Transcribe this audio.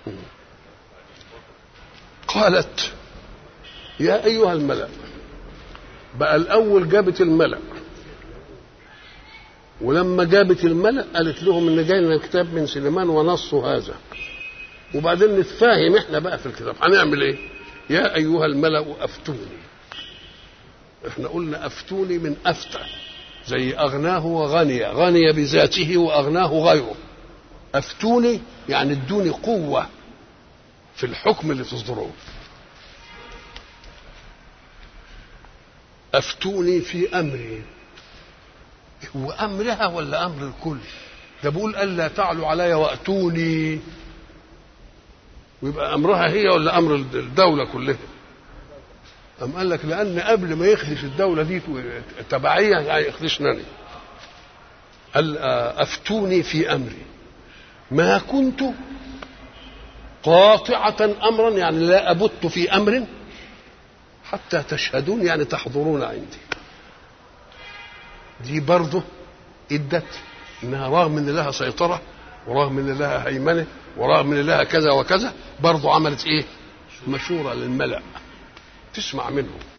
قالت يا أيها الملأ بقى الأول جابت الملأ ولما جابت الملأ قالت لهم إن جاي لنا كتاب من سليمان ونصه هذا وبعدين نتفاهم احنا بقى في الكتاب هنعمل ايه؟ يا أيها الملأ أفتوني احنا قلنا أفتوني من أفتى زي أغناه وغني غني بذاته وأغناه غيره أفتوني يعني ادوني قوة في الحكم اللي تصدروه أفتوني في أمري هو أمرها ولا أمر الكل ده بقول ألا تعلوا علي وأتوني ويبقى أمرها هي ولا أمر الدولة كلها أم قال لك لأن قبل ما يخدش الدولة دي تبعية يعني يخدشنني قال أفتوني في أمري ما كنت قاطعة أمرا يعني لا أبت في أمر حتى تشهدون يعني تحضرون عندي دي برضه ادت انها رغم ان لها سيطره ورغم ان لها هيمنه ورغم ان لها كذا وكذا برضه عملت ايه؟ مشوره للملا تسمع منهم